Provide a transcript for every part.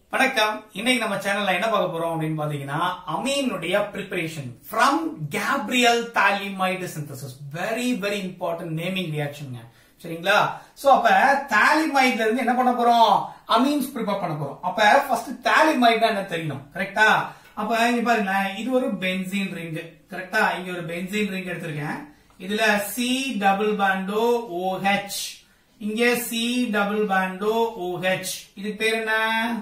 வணக்கம் இன்னைக்கு நம்ம சேனல்ல என்ன பார்க்க போறோம் அப்படின்னு பாத்தீங்கன்னா அமீனுடைய preparation from Gabriel phthalimide synthesis very very important naming ரியாக்ஷனுங்க சரிங்களா சோ அப்ப தாலிமைட்ல இருந்து என்ன பண்ண போறோம் அமீன்ஸ் ப்ரிப்பேர் பண்ண போறோம் அப்ப ஃபர்ஸ்ட் தாலிமைட்னா என்ன தெரியணும் கரெக்டா அப்ப இங்க பாருங்களேன் இது ஒரு பென்சீன் ரிங் கரெக்டா இங்க ஒரு பென்சீன் ரிங் எடுத்திருக்கேன் இதுல சி டபுள் பாண்டோ OH இங்க சி டபுள் பாண்டோ OH இதுக்கு பேர் என்ன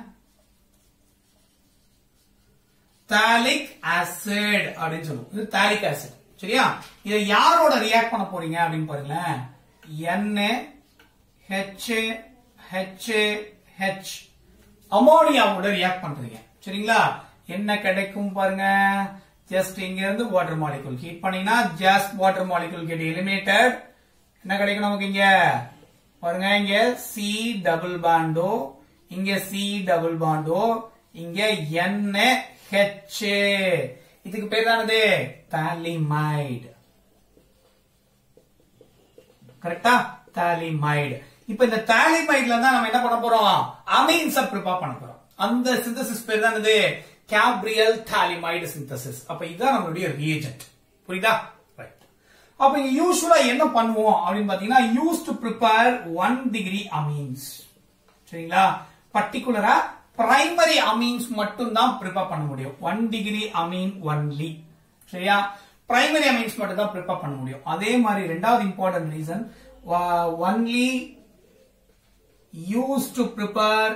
தாலிக் ஆசிட் அப்படின்னு சொல்லுவோம் இது தாலிக் ஆசிட் சரியா இதை யாரோட ரியாக்ட் பண்ண போறீங்க அப்படின்னு பாருங்களேன் என் ஹெச் ஹெச் ஹெச் அமோனியாவோட ரியாக்ட் பண்றீங்க சரிங்களா என்ன கிடைக்கும் பாருங்க ஜஸ்ட் இங்க இருந்து வாட்டர் மாலிகுல் ஹீட் பண்ணீங்கன்னா just water molecule get eliminated என்ன கிடைக்கும் நமக்கு இங்க பாருங்க இங்க சி டபுள் பாண்டோ இங்க சி டபுள் பாண்டோ இங்க என் ஹெச் இதுக்கு பேர் தானது தாலிமைடு கரெக்டா தாலிமைடு இப்ப இந்த தாலிமைட்ல தான் நம்ம என்ன பண்ண போறோம் அமீன்ஸ ப்ரிப்பேர் பண்ண போறோம் அந்த சிந்தசிஸ் பேர் தான் இது கேப்ரியல் தாலிமைடு சிந்தசிஸ் அப்ப இதுதான் நம்மளுடைய ரியேஜென்ட் புரியுதா ரைட் அப்ப இங்க யூஸ்வலா என்ன பண்ணுவோம் அப்படின்னு பாத்தீங்கன்னா use to prepare one degree amines சரிங்களா பர்டிகுலரா பிரைமரி அமீன்ஸ் மட்டும் தான் ப்ரிப்பேர் பண்ண முடியும் ஒன் டிகிரி அமீன் ஒன்லி சரியா பிரைமரி அமீன்ஸ் மட்டும் தான் ப்ரிப்பேர் பண்ண முடியும் அதே மாதிரி ரெண்டாவது important reason only use to prepare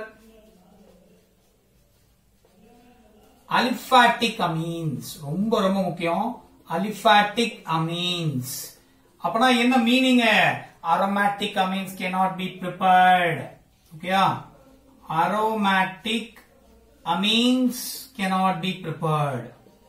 aliphatic amines ரொம்ப ரொம்ப முக்கியம் அலிஃபாட்டிக் அமீன்ஸ் அப்பனா என்ன meaning aromatic amines cannot be prepared ஓகேயா aromatic amines cannot be prepared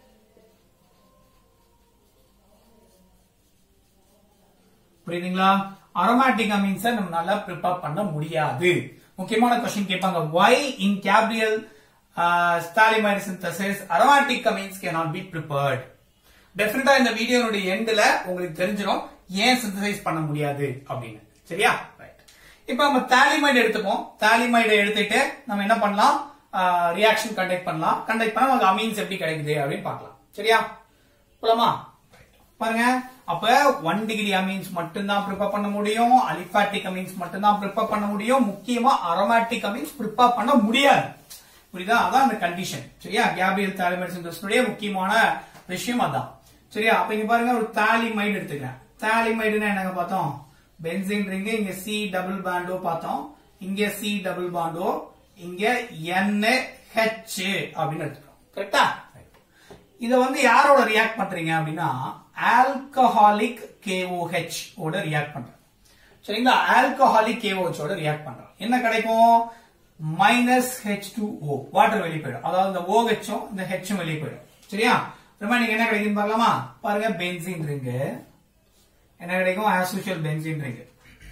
புரியுதுங்களா அரோமேட்டிக் அமீன்ஸை நம்மளால ப்ரிப்பேர் பண்ண முடியாது முக்கியமான கொஸ்டின் கேட்பாங்க why in Gabriel uh, stalimide synthesis aromatic amines cannot be prepared டெஃபினட்டா இந்த வீடியோனுடைய எண்ட்ல உங்களுக்கு தெரிஞ்சிடும் ஏன் சிந்தசைஸ் பண்ண முடியாது அப்படின்னு சரியா ரைட் இப்போ நம்ம தாலிமைடு எடுத்துப்போம் தாலிமைடு எடுத்துட்டு நம்ம என்ன பண்ணலாம் ரியாக்ஷன் கண்டக்ட் பண்ணலாம் கண்டக்ட் பண்ணா நமக்கு அமீன்ஸ் எப்படி கிடைக்குது அப்படின்னு பார்க்கலாம் சரியா போலாமா பாருங்க அப்ப ஒன் டிகிரி அமீன்ஸ் மட்டும்தான் ப்ரிப்பேர் பண்ண முடியும் அலிஃபாட்டிக் அமீன்ஸ் மட்டும்தான் ப்ரிப்பேர் பண்ண முடியும் முக்கியமா அரோமேட்டிக் அமீன்ஸ் ப்ரிப்பேர் பண்ண முடியாது புரியுதா அதான் அந்த கண்டிஷன் சரியா கேபிரியல் தாலிமைடு சிந்தசிஸுடைய முக்கியமான விஷயம் அதான் சரியா அப்ப இங்க பாருங்க ஒரு தாலிமைடு எடுத்துக்கிறேன் தாலிமைடுனா என்னங்க பார்த்தோம் பென்சின் ரிங் இங்க சி டபுள் பாண்டோ பார்த்தோம் இங்க சி டபுள் பாண்டோ இங்க என் ஹெச் அப்படின்னு எடுத்துக்கிறோம் கரெக்டா இத வந்து யாரோட ரியாக்ட் பண்றீங்க அப்படின்னா ஆல்கஹாலிக் KOH ஓட ரியாக்ட் பண்றேன் சரிங்களா ஆல்கஹாலிக் KOH ஓட ரியாக்ட் பண்றோம் என்ன கிடைக்கும் minus H two O water வெளியே போயிடும் அதாவது இந்த OH இந்த ஹெச்சும் வெளியே போயிடும் சரியா ரிமைனிங் என்ன கிடைக்கும் பார்க்கலாமா பாருங்க பென்சின் ரிங்கு என்ன கிடைக்கும் ஆஸ் யூஷுவல் பென்சின் ரிங்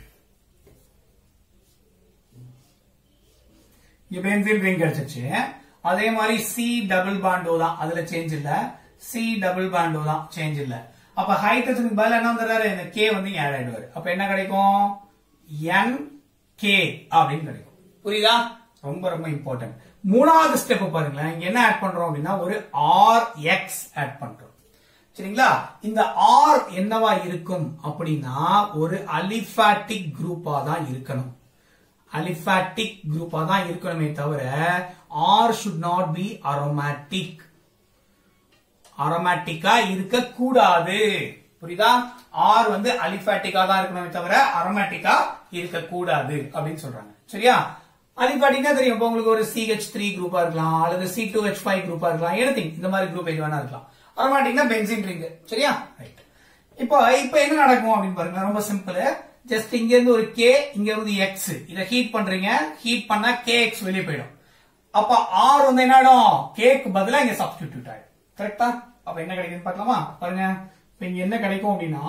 இங்க பென்சின் ரிங் கிடைச்சிருச்சு அதே மாதிரி சி டபுள் பாண்டோ தான் அதுல சேஞ்ச் இல்ல சி டபுள் பாண்டோ தான் சேஞ்ச் இல்ல அப்ப ஹைட்ரஜனுக்கு பதில் என்ன வந்துடுறாரு இந்த கே வந்து இங்க ஆட் ஆயிடுவாரு அப்ப என்ன கிடைக்கும் என் கே அப்படின்னு கிடைக்கும் புரியுதா ரொம்ப ரொம்ப இம்பார்ட்டன்ட் மூணாவது ஸ்டெப் பாருங்களேன் இங்க என்ன ஆட் பண்றோம் அப்படின்னா ஒரு ஆர் எக்ஸ் ஆட் பண்றோம் சரிங்களா இந்த ஆர் என்னவா இருக்கும் அப்படின்னா ஒரு அலிஃபாட்டிக் குரூப்பா தான் இருக்கணும் அலிஃபாட்டிக் குரூப்பா தான் இருக்கணுமே தவிர R should not be aromatic அரோமேட்டிக்கா இருக்க கூடாது புரியுதா ஆர் வந்து அலிஃபாட்டிக்கா தான் இருக்கணுமே தவிர அரோமேட்டிக்கா இருக்க கூடாது அப்படின்னு சொல்றாங்க சரியா அலிஃபாட்டிக்கா தெரியும் இப்போ உங்களுக்கு ஒரு சிஹெச் த்ரீ குரூப்பா இருக்கலாம் அல்லது சி டூ ஹெச் ஃபைவ் குரூப்பா இருக்கலாம் எனிதிங் இந்த மாதிரி குரூப் எது வேணா இருக்கலாம் அரோமேட்டிக்னா பென்சின் ரிங் சரியா ரைட் இப்போ இப்போ என்ன நடக்கும் அப்படின்னு பாருங்க ரொம்ப சிம்பிள் ஜஸ்ட் இங்க இருந்து ஒரு கே இங்க இருந்து எக்ஸ் இத ஹீட் பண்றீங்க ஹீட் பண்ணா கே எக்ஸ் வெளியே போயிடும் அப்ப ஆர் வந்து என்ன ஆயிடும் கேக்கு பதிலா இங்க சப்ஸ்டிடியூட் ஆயிடும் கரெக்டா அப்ப என்ன கிடைக்குன்னு பார்க்கலாமா பாருங்க இப்ப இங்க என்ன கிடைக்கும் அப்படின்னா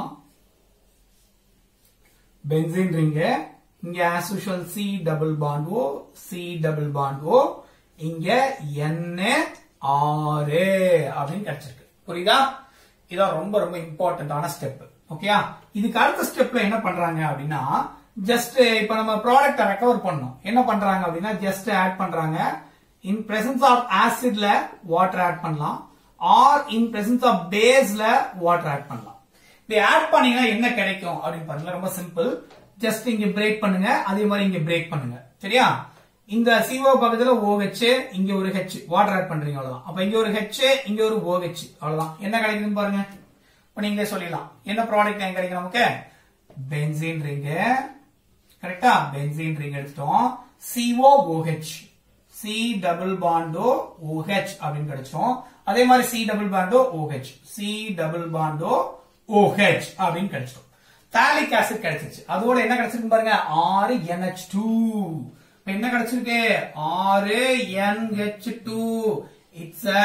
பென்சின் ரிங்கு இங்க as usual C double bond O C double bond O இங்க என் ஆறு அப்படின்னு கிடைச்சிருக்கு புரியுதா இதான் ரொம்ப ரொம்ப இம்பார்ட்டன்டான ஸ்டெப் ஓகேயா இதுக்கு அடுத்த ஸ்டெப்ல என்ன பண்றாங்க அப்படின்னா ஜஸ்ட் இப்ப நம்ம ப்ராடக்ட ரெக்கவர் பண்ணோம் என்ன பண்றாங்க அப்படின்னா ஜஸ்ட் ஆட் பண்றாங்க இன் பிரசன்ஸ் ஆஃப் ஆசிட்ல வாட்டர் ஆட் பண்ணலாம் ஆர் இன் பிரசன்ஸ் ஆஃப் பேஸ்ல வாட்டர் ஆட் பண்ணலாம் இப்படி ஆட் பண்ணீங்கன்னா என்ன கிடைக்கும் அப்படின்னு பாருங்க ரொம்ப சிம்பிள் ஜஸ்ட் இங்க பிரேக் பண்ணுங்க அதே மாதிரி இங்க பிரேக் பண்ணுங்க சரியா இந்த CO பக்கத்துல OH இங்க ஒரு H வாட்டர் ஆட் பண்றீங்க அவ்வளவுதான் அப்ப இங்க ஒரு H இங்க ஒரு OH அவ்வளவுதான் என்ன கிடைக்குதுன்னு பாருங்க இப்ப நீங்களே சொல்லிடலாம் என்ன ப்ராடக்ட் எங்க கிடைக்கும் நமக்கு பென்சீன் ரிங் கரெக்டா பென்சீன் ரிங் எடுத்துட்டோம் COOH C double bond O OH அப்படின்னு கிடைச்சிரும் அதே மாதிரி C double bond O OH C double bond O OH அப்படின்னு கிடைச்சிரும் தாலிக் ஆசிட் கிடைச்சிருச்சு அதோட என்ன கிடைச்சிருக்கு பாருங்க ஆறு NH2 இப்ப என்ன கிடைச்சிருக்கு ஆறு NH2 it's a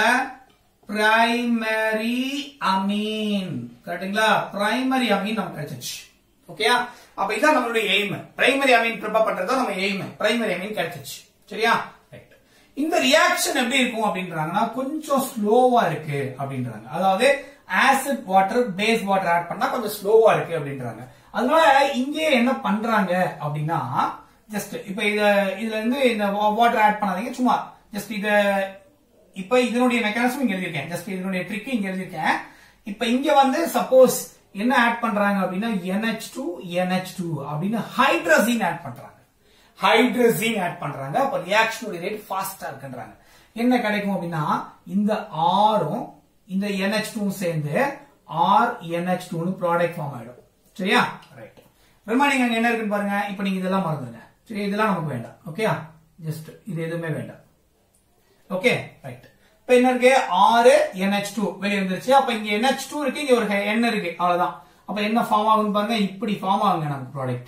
primary Ameen கரெக்ட்டுங்களா பிரைமரி அமீன் நமக்கு கிடைச்சிருச்சு ஓகேயா அப்ப இதான் நம்மளுடைய எய்ம் பிரைமரி அமீன் ப்ரிப்பேர் பண்றது நம்ம எய்ம் பிரைமரி அமீன் கிடைச்சிருச்சு சரியா ரைட் இந்த ரியாக்ஷன் எப்படி இருக்கும் அப்படின்றாங்கன்னா கொஞ்சம் ஸ்லோவா இருக்கு அப்படின்றாங்க அதாவது acid water base water add பண்ணா கொஞ்சம் ஸ்லோவா இருக்கு அப்படின்றாங்க அதனால இங்கே என்ன பண்றாங்க அப்படின்னா ஜஸ்ட் இப்ப இத இதுல இருந்து இந்த வாட்டர் ஆட் பண்ணாதீங்க சும்மா ஜஸ்ட் இத இப்ப இதனுடைய மெக்கானிசம் இங்க எழுதியிருக்கேன் ஜஸ்ட் இதனுடைய ட்ரிக் இங்க எழுதியிருக்கேன் இப்ப இங்க வந்து சப்போஸ் என்ன ஆட் பண்றாங்க அப்படின்னா NH2 NH2 அப்படின்னு ஹைட்ரஜின் ஆட் பண்றாங்க ஹைட்ரஜின் ஆட் பண்றாங்க அப்ப ரியாக்ஷனுடைய ரேட் ஃபாஸ்டா இருக்குன்றாங்க என்ன கிடைக்கும் அப்படின்னா இந்த ஆரும் இந்த NH2 சேர்ந்து ஆர் NH2 னு ப்ராடக்ட் ஃபார்ம் ஆயிடும் சரியா ரைட் ரிமைனிங் அங்க என்ன இருக்குன்னு பாருங்க இப்ப நீங்க இதெல்லாம் மறந்துடுங்க சரி இதெல்லாம் நமக்கு வேண்டாம் ஓகேயா ஜஸ்ட் இது எதுவுமே வேண்டாம் ஓகே ரைட் இப்ப என்ன இருக்கு ஆறு NH2 வெளிய வந்துருச்சு அப்ப இங்க NH2 இருக்கு இங்க ஒரு N இருக்கு அவ்வளவுதான் அப்ப என்ன ஃபார்ம் ஆகும்னு பாருங்க இப்படி ஃபார்ம் ஆகுங்க நமக்கு product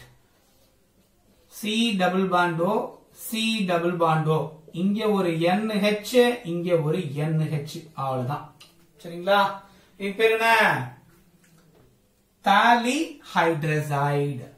C double bond O C double bond O இங்க ஒரு NH இங்க ஒரு NH அவ்வளவுதான் சரிங்களா இது பேர் என்ன தாலி ஹைட்ரசைடு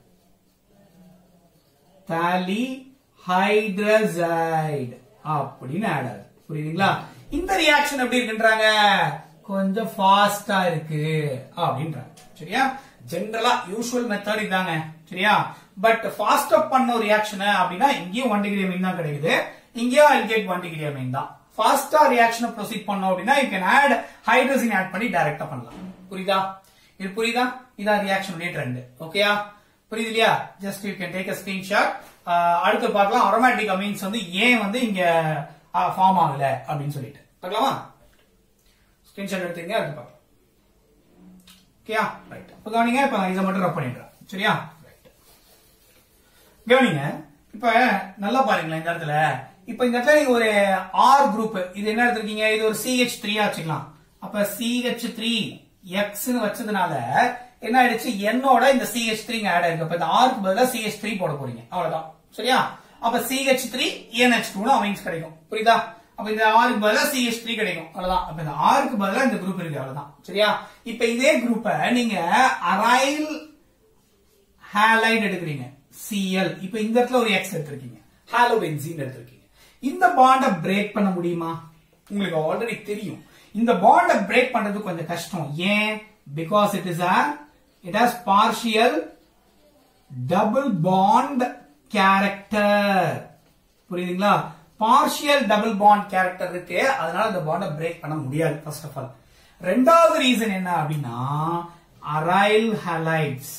தாலி ஹைட்ரசைடு அப்படின்னு ஆட் ஆகுது புரியுதுங்களா இந்த ரியாக்ஷன் எப்படி இருக்குன்றாங்க கொஞ்சம் ஃபாஸ்டா இருக்கு அப்படின்றாங்க சரியா ஜென்ரலா யூஷுவல் மெத்தட் இதாங்க சரியா பட் ஃபாஸ்ட் அப் பண்ண ஒரு ரியாக்ஷன் அப்படின்னா இங்கேயும் ஒன் டிகிரி அமீன் தான் கிடைக்குது இங்கேயும் அல்கேட் ஒன் டிகிரி அமீன் தான் ஃபாஸ்டா ரியாக்ஷனை ப்ரொசீட் பண்ணோம் அப்படின்னா you can add hydrogen add பண்ணி டைரக்டா பண்ணலாம் புரியுதா இது புரியுதா இதான் ரியாக்ஷன் ட்ரெண்ட் ஓகேயா புரியுது இல்லையா just you can take a screenshot அடுத்து பார்க்கலாம் அரோமேட்டிக் அமீன்ஸ் வந்து ஏன் வந்து இங்க ஃபார்ம் ஆகல அப்படின்னு சொல்லிட்டு பார்க்கலாமா ஸ்கிரீன்ஷாட் எடுத்துங்க அடுத்து பார்க்கலாம் ஓகேயா ரைட் இப்போ கவனிங்க இப்போ நான் இதை மட்டும் ரப் பண்ணிடுறேன் சரியா ரைட் கவனிங்க இப்ப நல்லா பாருங்களேன் இந்த இடத்துல இப்ப இந்த இடத்துல இது ஒரு ஆர் குரூப் இது என்ன எடுத்திருக்கீங்க இது ஒரு சிஹெச் த்ரீ வச்சுக்கலாம் அப்ப சிஹெச் த்ரீ எக்ஸ்னு வச்சதுனால என்ன ஆயிடுச்சு என்னோட இந்த சிஹெச் த்ரீ ஆட் ஆயிருக்கு அப்ப இந்த ஆருக்கு பதிலா சிஹெச் த்ரீ போட போறீங்க அவ்வளவுதான் சரியா அப்ப CH three NH two amines கிடைக்கும் புரியுதா அப்ப இந்த ஆருக்கு பதிலா சிஹெச் த்ரீ கிடைக்கும் அவ்வளவுதான் அப்ப இந்த ஆருக்கு பதிலா இந்த குரூப் இருக்கு அவ்வளவுதான் சரியா இப்ப இதே குரூப்ப நீங்க அரைல் ஹேலைட் எடுக்கிறீங்க சிஎல் இப்ப இந்த இடத்துல ஒரு எக்ஸ் எடுத்திருக்கீங்க ஹாலோ பென்சீன் எடுத்திருக்கீங்க இந்த பாண்ட பிரேக் பண்ண முடியுமா உங்களுக்கு ஆல்ரெடி தெரியும் இந்த பாண்ட பிரேக் பண்றது கொஞ்சம் கஷ்டம் ஏன் because it is a it has partial double bond character புரியுதுங்களா பார்ஷியல் டபுள் பாண்ட் கேரக்டர் இருக்கு அதனால இந்த பாண்ட பிரேக் பண்ண முடியாது ஃபர்ஸ்ட் ஆஃப் ஆல் ரெண்டாவது ரீசன் என்ன அப்படின்னா aryl halides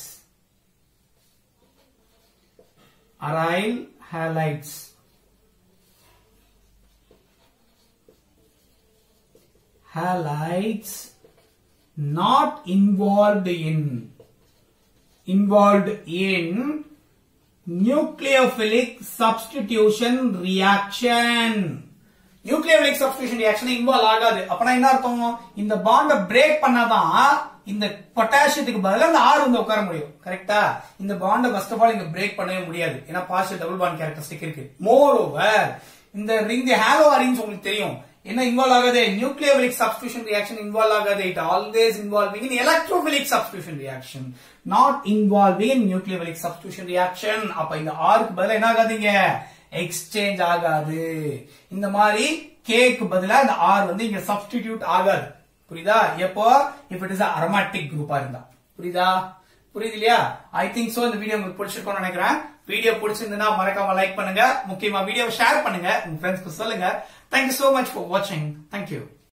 aryl halides halides not involved in involved in nucleophilic substitution reaction nucleophilic substitution reaction involve ஆகாது அப்பனா என்ன அர்த்தம் இந்த பாண்ட பிரேக் பண்ணாதான் இந்த பொட்டாசியத்துக்கு பதிலா இந்த ஆர் வந்து உட்கார முடியும் கரெக்டா இந்த பாண்ட ஃபர்ஸ்ட் ஆஃப் ஆல் இங்க பிரேக் பண்ணவே முடியாது ஏன்னா பார்ஷியல் டபுள் பாண்ட் கேரக்டரிஸ்டிக் இருக்கு மோர் ஓவர் இந்த ரிங் ஹாலோ ஆரின்ஸ் உங்களுக்கு தெரியும் என்ன இன்வால்வ் ஆகாது நியூக்ளியோபிலிக் சப்ஸ்டியூஷன் ரியாக்ஷன் இன்வால்வ் ஆகாது it always involving in electrophilic substitution reaction not involving in nucleophilic substitution reaction அப்ப இந்த ஆருக்கு பதிலா என்ன ஆகாதீங்க எக்ஸ்சேஞ்ச் ஆகாது இந்த மாதிரி கேக்கு பதிலா இந்த ஆர் வந்து இங்க சப்ஸ்டிடியூட் ஆகாது புரியுதா எப்போ இஃப் இட் இஸ் அரோமேட்டிக் குரூப்பா இருந்தா புரியுதா புரியுது இல்லையா ஐ திங்க் சோ இந்த வீடியோ உங்களுக்கு பிடிச்சிருக்கும்னு நினைக்கிறேன் வீடியோ பிடிச்சிருந்தா மறக்காம லைக் பண்ணுங்க முக்கியமா வீடியோ ஷேர் பண்ணுங்க உங்க ஃப்ரெண்ட்ஸ்க்கு சொல்லுங்க தேங்க்யூ சோ மச் ஃபார் வாட்சிங் தேங்க்யூ